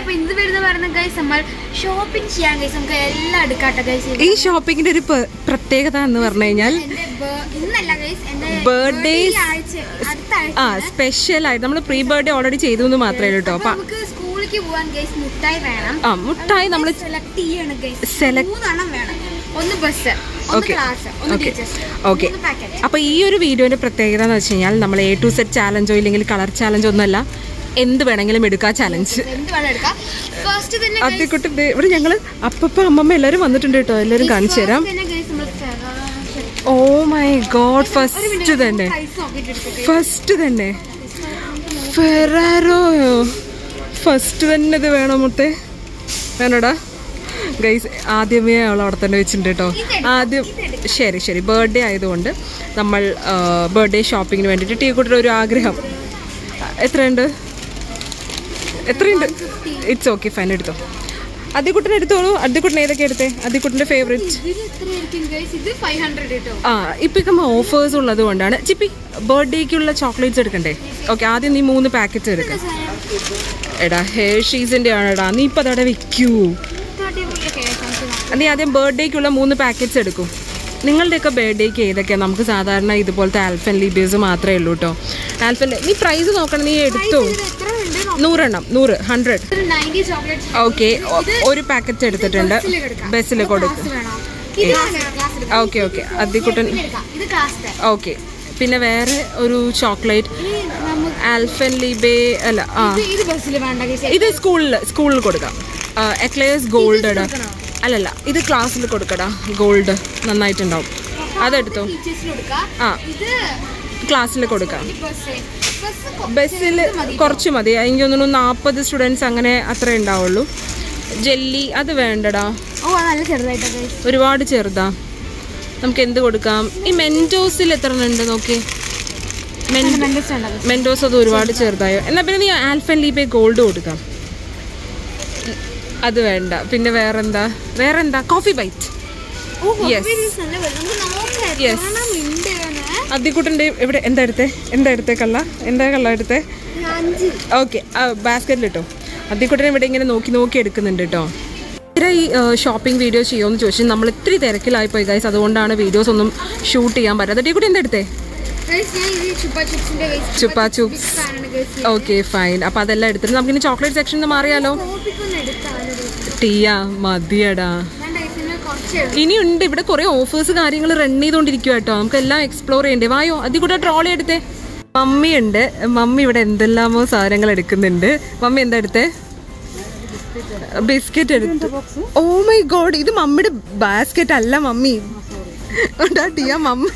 അപ്പൊ ഇന്ന് വരുന്ന പറഞ്ഞ ഗൈസ് നമ്മൾ ഷോപ്പിംഗ് ചെയ്യാൻ ഗൈസ് നമുക്ക് എല്ലാം എടുക്കാട്ടെ ഗൈസ് ഈ ഷോപ്പിങ്ങിന്റെ ഒരു പ- പ്രത്യേകത എന്ന് പറഞ്ഞു കഴിഞ്ഞാൽ എന്റെ ബ- ഇന്നല്ല ഗൈസ് എന്റെ Birthdays- birthday ആഴ്ച അടുത്ത ആഴ്ച ആ സ്പെഷ്യൽ ആയിട്ട് നമ്മൾ പ്രീ ബർത്ത്ഡേ ഓൾറെഡി ചെയ്തു എന്ന് മാത്രമേ ഉള്ളൂ കേട്ടോ അപ്പൊ അപ്പൊ നമുക്ക് സ്കൂളിലേക്ക് പോവാൻ ഗൈസ് മുട്ടായി വേണം ആ മുട്ടായി നമ്മൾ സെലക്ട് ചെയ്യണം ഗൈസ് Select- മൂന്നെണ്ണം വേണം ഒന്ന് ബസ് ഒന്ന് Okay. ക്ലാസ് ഒന്ന് Okay. Teachers Okay. മൂന്ന് പാക്കറ്റ് അപ്പൊ ഈ ഒരു വീഡിയോന്റെ പ്രത്യേകത എന്ന് വെച്ച് കഴിഞ്ഞാൽ നമ്മൾ എ ടു സെറ്റ് ചാലഞ്ചോ ഇല്ലെങ്കിൽ കളർ ചാലഞ്ചോ ഒന്നുമല്ല എന്ത് വേണമെങ്കിലും എടുക്കാം ചലഞ്ച് എന്ത് വേണം എടുക്കാം ഫസ്റ്റ് തന്നെ guys, അതിക്കുട്ടി ദേ ഇവിടെ ഞങ്ങള് അപ്പപ്പ അമ്മമ്മ എല്ലാവരും വന്നിട്ടുണ്ട് കേട്ടോ എല്ലാവരും കാണിച്ചു തരാം first തന്നെ guys നമ്മള് Ferrari- ഓ മൈ ഗോഡ് ഒരു ഫസ്റ്റ് minute, തന്നെ price നോക്കിയിട്ട് എടുക്കട്ടെ. ഫസ്റ്റ് തന്നെ ഫെറാറോയോ ഫസ്റ്റ് തന്നെ ഇത് വേണോ മുത്തേ വേണോടാ ഗൈസ് ആദ്യമേ അവൾ അവിടെ തന്നെ വെച്ചിട്ടുണ്ട് കേട്ടോ ആദ്യം ശരി ശരി ബർത്ത്ഡേ ആയതുകൊണ്ട് നമ്മൾ ബർത്ത്ഡേ ഷോപ്പിങ്ങിന് വേണ്ടിയിട്ട് ടീ കുട്ടിയുടെ ഒരു ആഗ്രഹം എത്രയുണ്ട് എത്രയുണ്ട് ഇറ്റ്സ് ഓക്കെ ഫൈൻ എടുത്തോ അതിക്കുട്ടിനെ എടുത്തോളൂ അതിക്കുട്ടിനെ ഏതൊക്കെ എടുത്തേ അതിക്കുട്ടിൻ്റെ ഫേവറേറ്റ് ഇതിന് എത്രയായിരിക്കും guys? ഇത് 500 കേട്ടോ. ആ ഇപ്പം ഓഫേഴ്സ് ഉള്ളത് കൊണ്ടാണ് ചിപ്പി ബർത്ത്ഡേക്കുള്ള ചോക്ലേറ്റ്സ് എടുക്കണ്ടേ ഓക്കെ ആദ്യം നീ മൂന്ന് പാക്കറ്റ് എടുക്കാം എടാ ഹെയർ ഷീസിൻ്റെ ആണെടാ നീ ഇപ്പം അതവിടെ വിൽക്കൂ അടിപൊളിയൊക്കെ സംശയം. നീ ആദ്യം ബർത്ത്ഡേക്കുള്ള മൂന്ന് പാക്കറ്റ്സ് എടുക്കും നിങ്ങളുടെയൊക്കെ ബർത്ത്ഡേക്ക് ഏതൊക്കെയാണ് നമുക്ക് സാധാരണ ഇതുപോലത്തെ ആൽഫൻ ലീബേഴ്സ് മാത്രമേ ഉള്ളൂ കേട്ടോ ആൽഫൻ നീ പ്രൈസ് നോക്കണം നീ എടുത്തോ ഇത് എത്ര ഉണ്ട് നോക്കാം. നൂറെണ്ണം നൂറ് ഹൺഡ്രഡ് ഇത് 90 chocolates. ഓക്കെ ഒരു പാക്കറ്റ് എടുത്തിട്ടുണ്ട് ബസ്സിൽ എടുക്കാം. ബസ്സിൽ ഇത് കൊടുക്കും class വേണോ? ഇത് വേണം, class എടുക്കാം. ഓക്കെ ഓക്കെ അതിക്കുട്ടൻ ഇത് എടുക്കാം. ഇത് ക്ലാസ്സിലെ ഓക്കെ പിന്നെ വേറെ ഒരു ചോക്ലേറ്റ് ഇനി നമുക്ക് ആൽഫൻ ലീബേ അല്ല ആ ഇത് ഇത് ബസ്സിൽ വേണ്ട guys. ഇത് സ്കൂളിൽ സ്കൂളിൽ കൊടുക്കാം എക്ലേഴ്സ് ഗോൾഡ് അല്ലല്ല ഇത് ക്ലാസ്സിൽ കൊടുക്കടാ ഗോൾഡ് നന്നായിട്ടുണ്ടാവും അതെടുത്തോ ടീച്ചേഴ്സിന് കൊടുക്കാം ആ ഇത് ക്ലാസ്സിൽ കൊടുക്കാം ബസ് ബസ് കൊ- ബസ്സിൽ ഇത് മതി. കുറച്ച് മതി എനിക്ക് തോന്നുന്നു നാൽപ്പത് സ്റ്റുഡൻസ് അങ്ങനെ അത്രേ ഉണ്ടാവുള്ളൂ ജെല്ലി അത് വേണ്ടടാ ഓ അത് നല്ല ചെറുതായിട്ടാ guys. ഒരുപാട് ചെറുതാ നമുക്ക് എന്ത് കൊടുക്കാം ഈ മെൻറ്റോസിൽ എത്ര ഉണ്ട് നോക്കി മെൻ നല്ല മെൻഡസ് ഉണ്ടോ guys? മെൻറ്റോസ് അത് ഒരുപാട് ചെറുതായോ എന്നാൽ പിന്നെ നീ ആൽഫൻ ലീബെ ഗോൾഡ് കൊടുക്കാം അത് വേണ്ട പിന്നെ വേറെന്താ വേറെന്താ coffee bite oh, Yes. coffee beans നല്ല വെള്ളം. നമുക്ക് നോക്കാം. Yes. കാണാൻ മിണ്ടാണ്. അതിക്കുട്ടൻ്റെ ഇവിടെ എന്താ എടുത്തേ എന്താ എടുത്തേ കള്ള എന്താ കള്ള എടുത്തേ ഞാൻ അഞ്ച് ഓക്കെ ബാസ്ക്കറ്റിൽ ഇട്ടോ അതിക്കുട്ടനെ ഇവിടെ ഇങ്ങനെ നോക്കി നോക്കി എടുക്കുന്നുണ്ട് കേട്ടോ ഇത്ര ഈ ഷോപ്പിംഗ് വീഡിയോ ചെയ്യുമെന്ന് ചോദിച്ചാൽ നമ്മൾ ഇത്തിരി തിരക്കിലായിപ്പോയി ഗൈസ് അതുകൊണ്ടാണ് വീഡിയോസ് ഒന്നും ഷൂട്ട് ചെയ്യാൻ പറ്റാത്ത ടീക്കുട്ടി എന്താ എടുത്തേ Guys, ഞാൻ ഇത് ചുപ്പാ ചുപ്സിന്റെ guys. Chupa big Chups fan ആണ് guys. ഓക്കെ ഫൈൻ അപ്പോൾ അതെല്ലാം എടുത്തിട്ട് നമുക്കിനി ചോക്ലേറ്റ് സെക്ഷനിൽ നിന്ന് മാറിയാലോ Topic ഒന്ന് എടുത്താലോ guys? ടീയാ മതിയടാ വേണ്ട guys, ഇതിന് കുറച്ചേ ഉള്ളൂ. ഇനിയുണ്ട് ഇവിടെ കുറേ ഓഫേഴ്സ് കാര്യങ്ങൾ റൺ ചെയ്തുകൊണ്ടിരിക്കുക കേട്ടോ നമുക്ക് എല്ലാം എക്സ്പ്ലോർ ചെയ്യണ്ടേ വായോ അതിൽ കൂടെ ട്രോളി എടുത്തേ മമ്മി ഉണ്ട് മമ്മി ഇവിടെ എന്തെല്ലാമോ സാധനങ്ങൾ എടുക്കുന്നുണ്ട് മമ്മി എന്താ എടുത്തേ ബിസ്ക്കറ്റ് എടുത്തു ഓ മൈ ഗോഡ് ഇത് മമ്മിയുടെ ബാസ്ക്കറ്റ് അല്ല മമ്മി ഉണ്ടാ ടിയ മമ്മി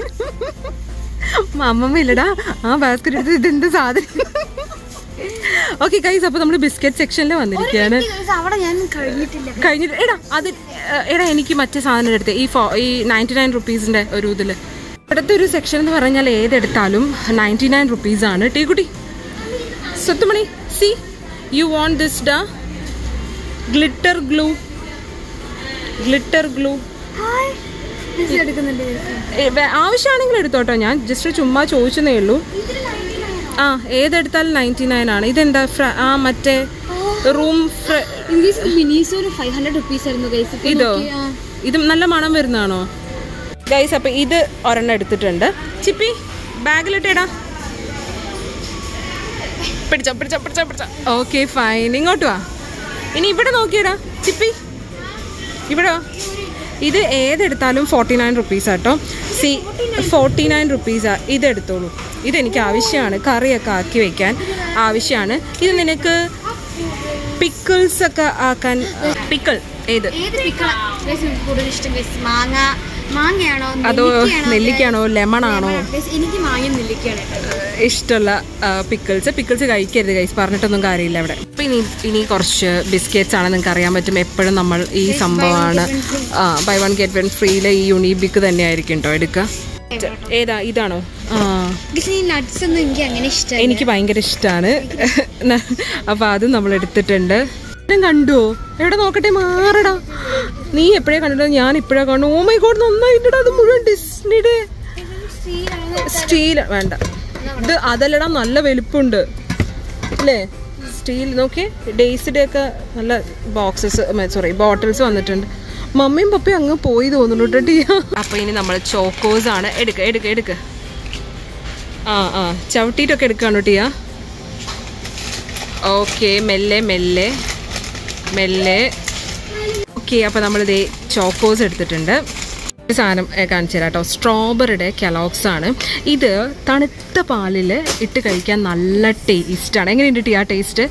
മമ്മമ്മ ഇല്ലടാ ആ ബാസ്ക്കറ്റ് എടുത്ത് ഇതെന്ത് സാധനം ഓക്കെ കൈസ് അപ്പോൾ നമ്മൾ ബിസ്ക്കറ്റ് സെക്ഷനിൽ വന്നിരിക്കുകയാണ് Guys, അവിടെ ഞാൻ കഴിഞ്ഞിട്ടില്ല കഴിഞ്ഞിട്ട് എടാ അത് ഏ, എടാ എനിക്ക് മറ്റേ സാധനം എടുത്തേ ഈ ഫോ ഈ നയൻറ്റി നയൻ റുപ്പീസിൻ്റെ ഒരു ഇതിൽ ഇവിടുത്തെ ഒരു സെക്ഷൻ എന്ന് പറഞ്ഞാൽ ഏതെടുത്താലും നയൻറ്റി നയൻ റുപ്പീസാണ് ടീക്കുട്ടി സ്വത്തുമണി സി യു വോണ്ട് ദിസ് ഡാ glitter glue glitter glue hi This എടുക്കുന്നുണ്ട് guys. ആവശ്യമാണെങ്കിൽ എടുത്തോട്ടോ ഞാൻ ജസ്റ്റ് ചുമ്മാ ചോദിച്ചതേ ഉള്ളൂ ഇതിന് 99 ആണോ? ആ ഏതെടുത്താലും നയൻറ്റി നയൻ ആണ് ഇതെന്താ ഫ്ര ആ മറ്റേ റൂം ഇംഗ്ലീഷ് മിനീസോന് ഫൈവ് ഹൺഡ്രഡ് റുപ്പീസ് ആയിരുന്നു ഗൈസ് ഇപ്പൊ ഇതോ നോക്കി, ആ. ഇത് നല്ല മണം വരുന്നതാണോ ഗൈസ് അപ്പൊ ഇത് ഒരെണ്ണം എടുത്തിട്ടുണ്ട് ചിപ്പി ബാഗിലിട്ടേടാ പിടിച്ചോ പിടിച്ചോ പിടിച്ചോ പിടിച്ചോ ഓക്കെ ഫൈൻ ഇങ്ങോട്ട് വാ ഇനി ഇവിടെ നോക്കിയടാ ചിപ്പി ഇവിടെ വാ. ഇത് ഏതെടുത്താലും ഫോർട്ടി നയൻ റുപ്പീസ് ആട്ടോ സി ഫോർട്ടി നയൻ റുപ്പീസാ ഇതെടുത്തോളൂ ഇതെനിക്ക് ആവശ്യമാണ് കറിയൊക്കെ ആക്കി വെക്കാൻ ആവശ്യമാണ് ഇത് നിനക്ക് പിക്കിൾസ് ഒക്കെ ആക്കാൻ പിക്കിൾ ഏത് ഏത് പിക്കള കൂടുതൽ ഇഷ്ടം ഗൈസ് മാങ്ങ മാങ്ങയാണോ അതോ നെല്ലിക്കയാണോ? നെല്ലിക്കാണോ ലെമൺ ആണോ Guys, എനിക്ക് മാങ്ങ നെല്ലിക്കയാണ് ഇഷ്ടമുള്ള പിക്കിൾസ് പിക്കിൾസ് കഴിക്കരുത് ഗൈസ് പറഞ്ഞിട്ടൊന്നും കാര്യമില്ല അവിടെ ഇപ്പം ഇനി ഇനി കുറച്ച് ബിസ്ക്കറ്റ്സ് ആണ് നിങ്ങൾക്ക് അറിയാൻ പറ്റും എപ്പോഴും നമ്മൾ ഈ സംഭവമാണ് ബൈ വൺ ഗെറ്റ് വൺ ഫ്രീയിലെ ഈ യുണീബിക്ക് തന്നെ ആയിരിക്കും കേട്ടോ എടുക്കുക ഏതാ ഇതാണോ ആ ഗൈസ് ഈ നട്ട്സ് ഒന്നും എനിക്ക് അങ്ങനെ ഇഷ്ടമല്ല എനിക്ക് ഭയങ്കര ഇഷ്ടമാണ് അപ്പോൾ അത് നമ്മൾ എടുത്തിട്ടുണ്ട് ഞാൻ കണ്ടുവോ എവിടെ നോക്കട്ടെ മാറടാ നീ എപ്പോഴേ കണ്ടിട്ട് ഞാൻ ഇപ്പോഴാ കാണുന്നു ഓ മൈ ഗോഡ് നന്നായിട്ടാ അത് മുഴുവൻ ഡിസ്നിയുടെ സ്റ്റീൽ വേണ്ട ഇത് അതല്ലടാ നല്ല വലിപ്പുണ്ട് അല്ലേ സ്റ്റീൽ നോക്കി ഡേയ്സിൻ്റെ ഒക്കെ നല്ല ബോക്സസ് സോറി ബോട്ടിൽസ് വന്നിട്ടുണ്ട് മമ്മിയും പപ്പയും അങ്ങ് പോയി തോന്നുന്നു കേട്ടോ ടിയ അപ്പോൾ ഇനി നമ്മൾ ചോക്കോസ് ആണ് എടുക്ക എടുക്ക എടുക്ക ആ ആ ചവിട്ടിയിട്ടൊക്കെ എടുക്കുകയാണോ ടിയ ഓക്കെ മെല്ലെ മെല്ലെ മെല്ലെ ഓക്കെ അപ്പോൾ നമ്മളിത് ചോക്കോസ് എടുത്തിട്ടുണ്ട് ഒരു സാധനം ഏ, കാണിച്ചു തരാം കേട്ടോ സ്ട്രോബെറിയുടെ കെലോക്സ് ആണ് ഇത് തണുത്ത പാലിൽ ഇട്ട് കഴിക്കാൻ നല്ല ടേസ്റ്റാണ് എങ്ങനെയുണ്ട് ടി ആ ടേസ്റ്റ്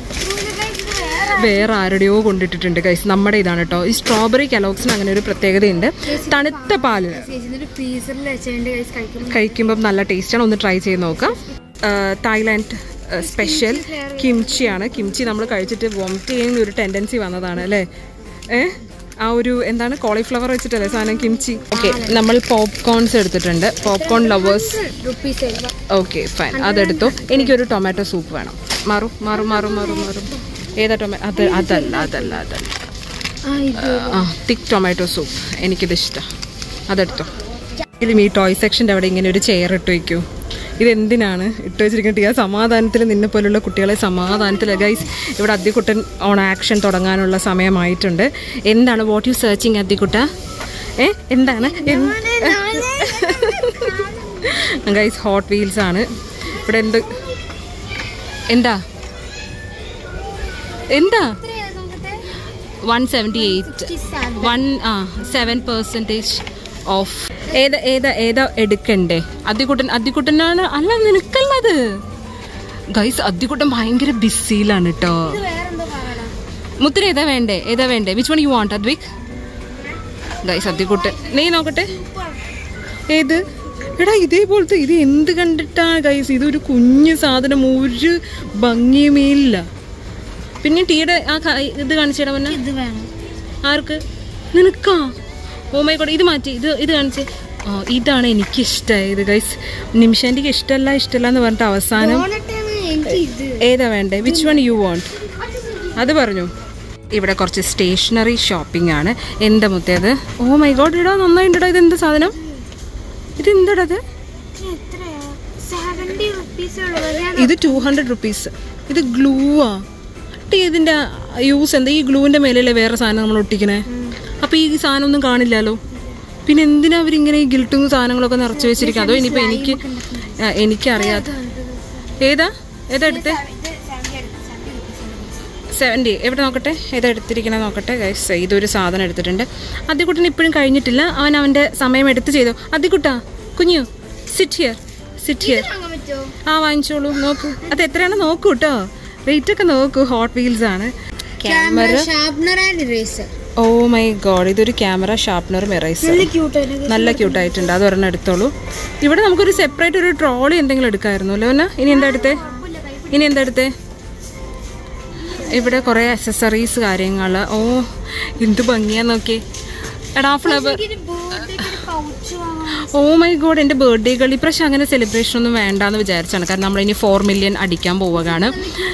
വേറെ ആരുടെയോ കൊണ്ടിട്ടിട്ടുണ്ട് കൈസ് നമ്മുടെ ഇതാണ് കേട്ടോ ഈ സ്ട്രോബെറി കെലോക്സിന് അങ്ങനെ ഒരു പ്രത്യേകതയുണ്ട് തണുത്ത പാലിൽ ചേച്ചിന്റെ ഫ്രീസറിൽ വെച്ചുകൊണ്ട് ഗൈസ് കഴിക്കുമ്പോൾ കഴിക്കുമ്പം നല്ല ടേസ്റ്റാണ് ഒന്ന് ട്രൈ ചെയ്ത് നോക്കാം ആ, തായ്ലാൻഡ് ആ, സ്പെഷ്യൽ കിംച്ചിയാണ് കിംച്ചി നമ്മൾ കഴിച്ചിട്ട് വോമിറ്റ് ചെയ്യുന്ന ഒരു ടെൻഡൻസി വന്നതാണ് അല്ലേ ഏ ആ ഒരു എന്താണ് കോളിഫ്ലവർ വെച്ചിട്ടല്ലേ സാധനം കിംച്ചി ഓക്കെ നമ്മൾ പോപ്കോൺസ് എടുത്തിട്ടുണ്ട് popcorn lovers rupees okay fine അതെടുത്തു എനിക്കൊരു ടൊമാറ്റോ സൂപ്പ് വേണം മാറും മാറും മാറും മാറും മാറും ഏതാ ടൊമാറ്റോ അത് അതല്ല അതല്ല അതല്ല ആ ഇത് ആ തിക്ക് ടൊമാറ്റോ സൂപ്പ് എനിക്കിത് ഇഷ്ടം അതെടുത്തോ ഇതിലും ഈ ടോയ് സെക്ഷൻ്റെ അവിടെ ഇങ്ങനെ ഒരു ചെയർ ഇട്ട് വയ്ക്കൂ ഇതെന്തിനാണ് ഇട്ട് വെച്ചിരിക്കുന്നത് ആ സമാധാനത്തിൽ നിന്നെ പോലുള്ള കുട്ടികളെ സമാധാനത്തിൽ ഗൈസ് ഇവിടെ അദ്ദിക്കുട്ടൻ ഓൺ ആക്ഷൻ തുടങ്ങാനുള്ള സമയമായിട്ടുണ്ട് എന്താണ് വാട്ട് യു സെർച്ചിങ് അദ്ദിക്കുട്ട ഏ എന്താണ് ഗൈസ് ഹോട്ട് വീൽസ് ആണ് ഇവിടെ എന്ത് എന്താ എന്താ വൺ സെവൻറ്റി എയ്റ്റ് വൺ ആ സെവൻ പെർസെൻറ്റേജ് ഓഫ് ഏതാ ഏതാ ഏതാ എടുക്കണ്ടേ അദ്ദിക്കുട്ടൻ അദ്ദിക്കുട്ടനാണ് അല്ല നിനക്കല്ലത് ഗൈസ് അദ്ദിക്കുട്ടൻ ഭയങ്കര ബിസിയിലാണ് കേട്ടോ വേറെന്തോ പറയടാ മുത്തിരി ഏതാ വേണ്ടേ ഏതാ വേണ്ടേ which one you want Advik guys അദ്ദിക്കുട്ടൻ നീ നോക്കട്ടെ ഏത് എടാ ഇതേപോലത്തെ ഇത് എന്ത് കണ്ടിട്ടാണ് ഗൈസ് ഇതൊരു കുഞ്ഞു സാധനം ഒരു ഭംഗിയുമേ ഇല്ല പിന്നെ ടീയുടെ ആ ക- ഇത് കാണിച്ചേടാ മുന്നേ ഇത് വേണം ആർക്ക് നിനക്കാ ഓ മൈ ഗോഡ് ഇത് മാറ്റി ഇത് ഇത് കാണിച്ച് ആ ഇതാണ് എനിക്ക് ഇഷ്ടമായത് ഗൈസ് നിമിഷാൻ്റെക്ക് ഇഷ്ടമല്ല ഇഷ്ടമല്ല എന്ന് പറഞ്ഞിട്ട് അവസാനം ഓണട്ടാണ് എനിക്ക് ഇത് ഏതാ വേണ്ടേ വിച്ച് വൺ യു വോണ്ട് അത് പറഞ്ഞു ഇവിടെ കുറച്ച് സ്റ്റേഷനറി ഷോപ്പിംഗ് ആണ് എന്താ മുത്തേത് ഓ മൈ ഗോഡ് ഇടാ നന്നായിട്ടുണ്ടോ ഇത് എന്ത് സാധനം ഇത് എന്താടാ ഇത് എത്രയാ സെവൻറ്റി റുപ്പീസേ ഉള്ളൂ ഞാൻ ഇത് ടു ഹൺഡ്രഡ് റുപ്പീസ് ഇത് ഗ്ലൂ ആ ടീ ഇതിൻ്റെ യൂസ് എന്താ ഈ ഗ്ലൂവിൻ്റെ മേലല്ലേ വേറെ സാധനം നമ്മൾ ഒട്ടിക്കണേ അപ്പോൾ ഈ സാധനം ഒന്നും കാണില്ലല്ലോ പിന്നെ എന്തിനാ അവരിങ്ങനെ ഈ ഗിൽട്ടും സാധനങ്ങളൊക്കെ നിറച്ച് വെച്ചിരിക്കുക അതോ ഇനിയിപ്പോൾ എനിക്ക് ആ, എനിക്കറിയാത്ത ഏതാ ഏതാ എടുത്തേ സെവൻറ്റി എവിടെ നോക്കട്ടെ ഏതാ എടുത്തിരിക്കണേ നോക്കട്ടെ ഗൈസ് ഇതൊരു സാധനം എടുത്തിട്ടുണ്ട് അദ്ദിക്കുട്ടൻ ഇപ്പോഴും കഴിഞ്ഞിട്ടില്ല അവൻ അവൻ്റെ സമയം എടുത്ത് ചെയ്തു അദ്ദിക്കുട്ടാ കുഞ്ഞു സിറ്റ് ഹിയർ സിറ്റ് ഹിയർ വാങ്ങാൻ പറ്റുമോ ആ വാങ്ങിച്ചോളൂ നോക്കൂ അത് എത്രയാണ് നോക്കൂ കേട്ടോ റേറ്റ് ഒക്കെ നോക്കൂ ഹോട്ട് വീൽസ് ആണ് camera sharpener and eraser oh my god ഇതൊരു ക്യാമറ ഷാർപ്നറും എറൈസർ നല്ല ക്യൂട്ടാണ് നല്ല ക്യൂട്ടായിട്ടുണ്ട് അത് ഒരെണ്ണം എടുത്തോളൂ ഇവിടെ നമുക്കൊരു സെപ്പറേറ്റ് ഒരു ട്രോളി എന്തെങ്കിലും എടുക്കായിരുന്നു അല്ലോ എന്നാ ഇനി എന്താ എടുത്തേ ഇനി എന്താ എടുത്തേ ഇവിടെ കുറേ അക്സസറീസ് കാര്യങ്ങൾ ഓ എന്ത് ഭംഗിയാ നോക്കി എടാ ഫ്ലവർ പൗച്ച് വാങ്ങാൻ ഓ മൈ ഗോഡ് എൻ്റെ ബർത്ത്ഡേകൾ ഇപ്രാവശ്യം അങ്ങനെ സെലിബ്രേഷൻ ഒന്നും വേണ്ടാന്ന് വിചാരിച്ചാണ് കാരണം നമ്മളിനി ഫോർ മില്യൺ അടിക്കാൻ പോവുകയാണ്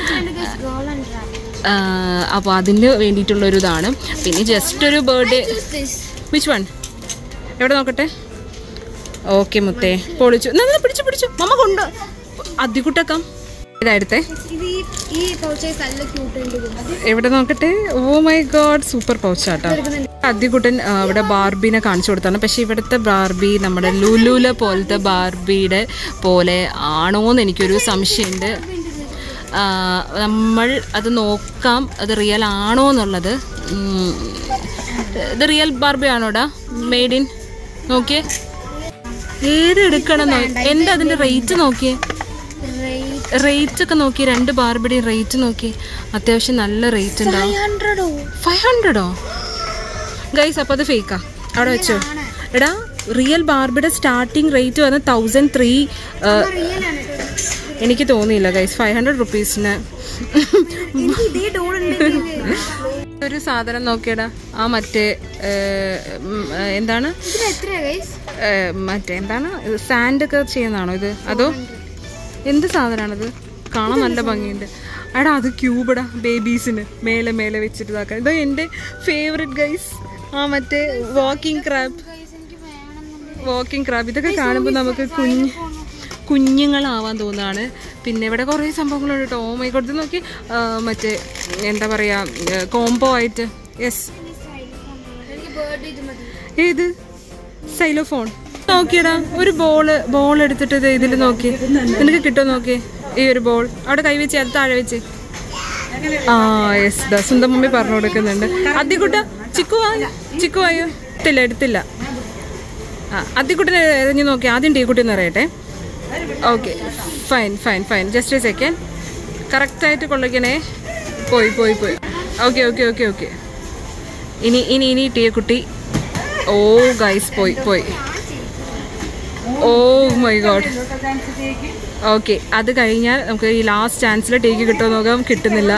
അപ്പോൾ അതിന് വേണ്ടിയിട്ടുള്ളൊരു ഇതാണ് പിന്നെ ജസ്റ്റ് ഒരു ബർത്ത്ഡേ വിച്ച് വൺ എവിടെ നോക്കട്ടെ ഓക്കെ മുത്തേ പൊളിച്ചു എന്നാ, എന്നാ, പിടിച്ചു പിടിച്ചു മമ്മ കൊണ്ട് അധികുട്ടക്കാം ഇതായിരുത്തേ ഇത് ഈ- ഈ പൗച്ച് നല്ല ക്യൂട്ടുണ്ട് എവിടെ നോക്കട്ടെ ഓ മൈ ഗോഡ് സൂപ്പർ പൗച്ചാട്ടോ അദ്യകുട്ടൻ ആ, ഇവിടെ ബാർബിനെ കാണിച്ചു കൊടുത്താണ് പക്ഷെ ഇവിടുത്തെ ബാർബി നമ്മുടെ ലുലുല പോലത്തെ ബാർബിയുടെ പോലെ ആണോന്ന് എനിക്കൊരു സംശയമുണ്ട് ആ, നമ്മൾ അത് നോക്കാം അത് റിയൽ ആണോ എന്നുള്ളത് ഉം. ഇത് റിയൽ ബാർബി ആണോടാ മെയ്ഡ് ഇൻ നോക്കിയേ ഏത് എടുക്കണം നോ- എന്താ അതിന്റെ റേറ്റ് നോക്കിയേ റേറ്റ് ഒക്കെ നോക്കി രണ്ട് ബാർബിയുടെയും റേറ്റ് നോക്കി അത്യാവശ്യം നല്ല റേറ്റ് ഉണ്ടാവും ഹൺഡ്രഡോ ഫൈവ് ഹൺഡ്രഡോ ഗൈസ് അപ്പോൾ അത് ഫേക്കാ അവിടെ വെച്ചോ എടാ റിയൽ ബാർബിയുടെ സ്റ്റാർട്ടിംഗ് റേറ്റ് വന്ന് തൗസൻഡ് ത്രീ റിയൽ ആണ് എനിക്ക് തോന്നിയില്ല ഗൈസ് ഫൈവ് ഹൺഡ്രഡ് റുപ്പീസിന് എനിക്ക് ഇതേ ഡോൾ ഉണ്ട് ഒരു സാധനം നോക്കിയടാ ആ മറ്റേ ഏർ, ഉം, ഏർ, എന്താണ് ഇതിന് എത്രയാ ഗൈസ് ഏർ, മറ്റേ എന്താണ് സാൻഡ് ഒക്കെ ചെയ്യുന്നതാണോ ഇത് അതോ എന്ത് സാധനമാണിത് കാണാൻ നല്ല ഭംഗിയുണ്ട് എടാ അത് ക്യൂബടാ ബേബീസിന് മേലെ മേലെ വെച്ചിട്ട് ഇതാക്കാൻ ഇത് എൻ്റെ ഫേവററ്റ് ഗൈസ് ആ മറ്റേ വാക്കിംഗ് ക്രാബ് ഗൈസ് എനിക്ക് വേണമെന്നുണ്ട് വാക്കിംഗ് ക്രാബ് ഇതൊക്കെ കാണുമ്പോൾ നമുക്ക് കുഞ്ഞ് കുഞ്ഞുങ്ങളാവാൻ തോന്നുകയാണ് പിന്നെ ഇവിടെ കുറേ സംഭവങ്ങളുണ്ട് കേട്ടോ ഓ മൈ ഗോഡ് നോക്കി ആ, മറ്റേ എന്താ പറയുക കോംബോ ആയിട്ട് യെസ് എനിക്ക് ബർത്ത്ഡേ ഇത് മതി ഏത് സൈലോഫോൺ നോക്കിയടാ ഒരു ബോള് ബോൾ എടുത്തിട്ട് ഇത് ഇതിൽ നോക്കി നിനക്ക് കിട്ടുമോ നോക്കി ഈ ഒരു ബോൾ അവിടെ കൈവച്ച് അത് താഴെ വെച്ച് ആ യെസ് ദാ സ്വന്തം മമ്മി പറഞ്ഞു കൊടുക്കുന്നുണ്ട് അത്തിക്കുട്ട ചിക്കു വാ ചിക്കു വായോ എടുത്തില്ല എടുത്തില്ല ആ അത്തിക്കുട്ടിനെ എറിഞ്ഞ് നോക്കി ആദ്യം ടീക്കുട്ടി എന്ന് പറയട്ടെ okay fine fine fine just a second കറക്റ്റായിട്ട് കൊള്ളിക്കണേ പോയി പോയി പോയി ഓക്കെ ഓക്കെ ഓക്കെ ഓക്കെ ഇനി ഇനി ഇനി ടീക്കുട്ടി ഓ ഗൈസ് പോയി പോയി ഓ മൈ ഗോഡ് ഓക്കെ അത് കഴിഞ്ഞാൽ നമുക്ക് ഈ ലാസ്റ്റ് ചാൻസിൽ ടേക്ക് കിട്ടുമോ നോക്കാം കിട്ടുന്നില്ല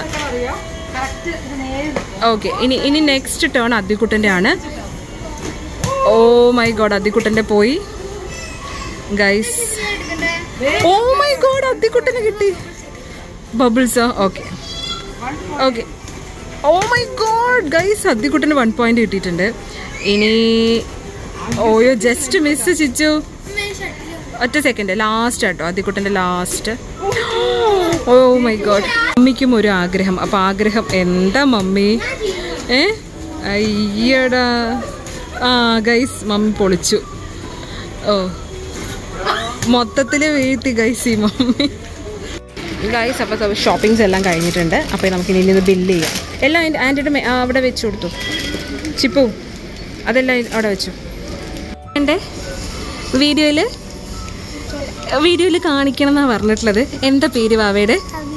ഓക്കെ ഇനി ഇനി നെക്സ്റ്റ് ടേൺ അദ്ദിക്കുട്ടൻ്റെ ആണ് ഓ മൈ ഗോഡ് അദ്ദിക്കുട്ടൻ്റെ പോയി ഗൈസ് ഓ മൈ ഗോഡ് അദ്ദിക്കുട്ടന് കിട്ടി ബബിൾസോ okay okay oh my god guys അദ്ദിക്കുട്ടന് വൺ പോയിന്റ് കിട്ടിയിട്ടുണ്ട് ഇനി ഓയോ ജസ്റ്റ് മിസ് ചിച്ചു ഒറ്റ സെക്കൻഡ് ലാസ്റ്റ് കേട്ടോ അദ്ദിക്കുട്ടൻ്റെ ലാസ്റ്റ് ഓ മൈ ഗോഡ് മമ്മിക്കും ഒരു ആഗ്രഹം അപ്പം ആഗ്രഹം എന്താ മമ്മി ഏ അയ്യടാ ആ ഗൈസ് മമ്മി പൊളിച്ചു ഓ മൊത്തത്തിൽ വീഴ്ത്തി ഗൈസ് ഈ മമ്മി ഗൈസ് അപ്പോൾ ഷോപ്പിങ്സ് എല്ലാം കഴിഞ്ഞിട്ടുണ്ട് അപ്പോൾ നമുക്ക് ഇനി ഇത് ബില്ല് ചെയ്യാം എല്ലാം അതിൻ്റെ ആൻറ്റിയുടെ അവിടെ വെച്ച് കൊടുത്തു ചിപ്പു അതെല്ലാം അവിടെ വെച്ചു എൻ്റെ വീഡിയോയിൽ വീഡിയോയിൽ കാണിക്കണം എന്നാണ് പറഞ്ഞിട്ടുള്ളത് എന്താ പേര് വാവയുടെ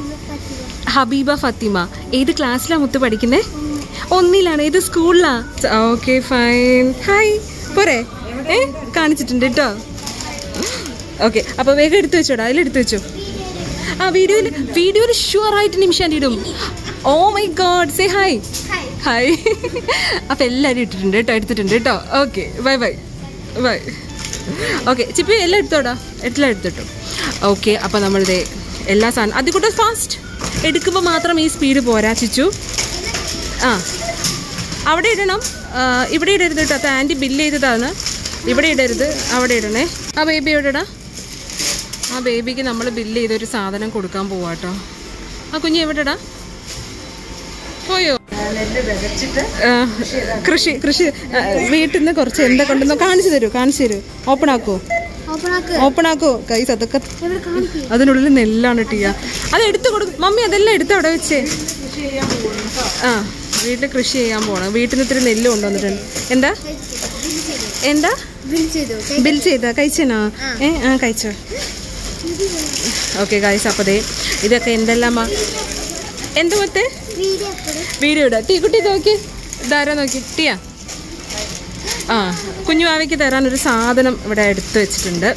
ഹബീബ ഫത്തിമ ഏത് ക്ലാസ്സിലാണ് മുത്ത് പഠിക്കുന്നത് ഒന്നിലാണ് ഏത് സ്കൂളിലാ ഓക്കെ ഫൈൻ ഹായ് പോരെ ഏ കാണിച്ചിട്ടുണ്ട് കേട്ടോ ഓക്കെ അപ്പോൾ വേഗം എടുത്തു വെച്ചോടാ അതിലെടുത്ത് വെച്ചോ ആ വീഡിയോയിൽ വീഡിയോയിൽ ഷുവർ ആയിട്ട് നിമിഷം ഇടും oh my god say hi hi അപ്പോൾ എല്ലാവരും ഇട്ടിട്ടുണ്ട് കേട്ടോ എടുത്തിട്ടുണ്ട് കേട്ടോ okay bye bye bye okay Chippi എല്ലാം എടുത്തോടാ എല്ലാം എടുത്തിട്ടു ഓക്കെ അപ്പോൾ നമ്മളിത് എല്ലാ സാധനം അതിൽ കൂടെ ഫാസ്റ്റ് എടുക്കുമ്പോൾ മാത്രം ഈ സ്പീഡ് പോരാ ചിച്ചു ആ അവിടെ ഇടണം ആ, ഇവിടെ ഇടരുത് കേട്ടോ അത് ആൻറ്റി ബില്ല് ചെയ്തതാണ് ഇവിടെ ഇടരുത് അവിടെ ഇടണേ ആ ബേബി എവിടെടാ ആ ബേബിക്ക് നമ്മൾ ബില്ല് ചെയ്തൊരു സാധനം കൊടുക്കാൻ പോവാട്ടോ ആ കുഞ്ഞ് എവിടെടാ പോയോ ആ, കൃഷി കൃഷി ആ, വീട്ടിൽ നിന്ന് കുറച്ച് എന്താ കൊണ്ടുവന്നോ കാണിച്ചു തരൂ കാണിച്ചു തരൂ ഓപ്പൺ ആക്കോ ഓപ്പൺ ആക്ക് ഓപ്പൺ ആക്കോ കൈസ് അതൊക്കെ ഇവിടെ കാണിക്ക് അതിനുള്ളിൽ നെല്ലാണ് ടീയ അത് എടുത്തു കൊടുക്കും മമ്മി അതെല്ലാം എടുത്ത് അവിടെ വെച്ചേ ആ വീട്ടിൽ കൃഷി ചെയ്യാൻ പോണം വീട്ടിൽ നിന്ന് ഇത്തിരി നെല്ല് കൊണ്ടുവന്നിട്ടുണ്ട് എന്താ എന്താ ബിൽ ചെയ്തു ബിൽ ചെയ്താ കഴിച്ചനോ ഏ ആ കഴിച്ചോ ഓക്കെ ഗൈസ് അപ്പോൾ ദേ ഇതൊക്കെ എന്തെല്ലാമാ എന്ത് മൊത്തേ വീഡിയോ വീഡിയോ ഇടാം ടീ കുട്ടി നോക്കി ഇതാരാ നോക്കി ടീയാ ആ കുഞ്ഞുമാവയ്ക്ക് തരാൻ ഒരു സാധനം ഇവിടെ എടുത്തു വെച്ചിട്ടുണ്ട്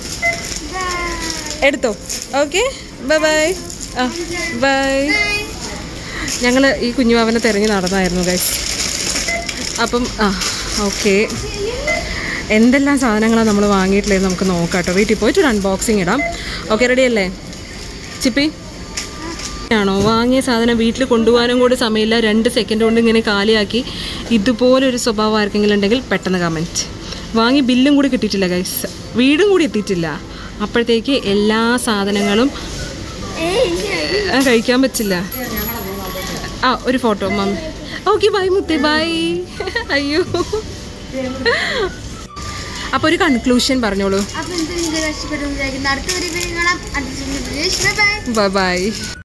എടുത്തോ ഓക്കെ ബൈ ബൈ ആ ബൈ ഞങ്ങൾ ഈ കുഞ്ഞുമാവനെ തിരഞ്ഞ് നടന്നായിരുന്നു ഗൈസ് അപ്പം ആ ഓക്കെ എന്തെല്ലാം സാധനങ്ങളാണ് നമ്മൾ വാങ്ങിയിട്ടുള്ളത് നമുക്ക് നോക്കാം കേട്ടോ വീട്ടിൽ പോയിട്ട് ഒരു അൺബോക്സിങ് ഇടാം ഓക്കെ റെഡി അല്ലേ ചിപ്പി ആണോ വാങ്ങിയ സാധനം വീട്ടിൽ കൊണ്ടുപോകാനും കൂടി സമയമില്ല രണ്ട് സെക്കൻഡ് കൊണ്ട് ഇങ്ങനെ കാലിയാക്കി ഇതുപോലൊരു സ്വഭാവം ആർക്കെങ്കിലും ഉണ്ടെങ്കിൽ പെട്ടെന്ന് കമൻറ്റ് വാങ്ങി ബില്ലും കൂടി കിട്ടിയിട്ടില്ല ഗൈസ് വീടും കൂടി എത്തിയിട്ടില്ല അപ്പോഴത്തേക്ക് എല്ലാ സാധനങ്ങളും ആ, കഴിക്കാൻ പറ്റില്ല ആ ഒരു ഫോട്ടോ മമ്മി ഓക്കെ ബൈ മുത്തേ ബൈ അയ്യോ അപ്പോൾ ഒരു കൺക്ലൂഷൻ പറഞ്ഞോളൂ അപ്പൊ എന്ത് നിങ്ങൾക്ക് ഇഷ്ടപ്പെട്ടു വിചാരിക്കുന്നു അടുത്ത ഒരു വീഡിയോ കാണാം അടുത്ത ബൈ ബൈ ബൈ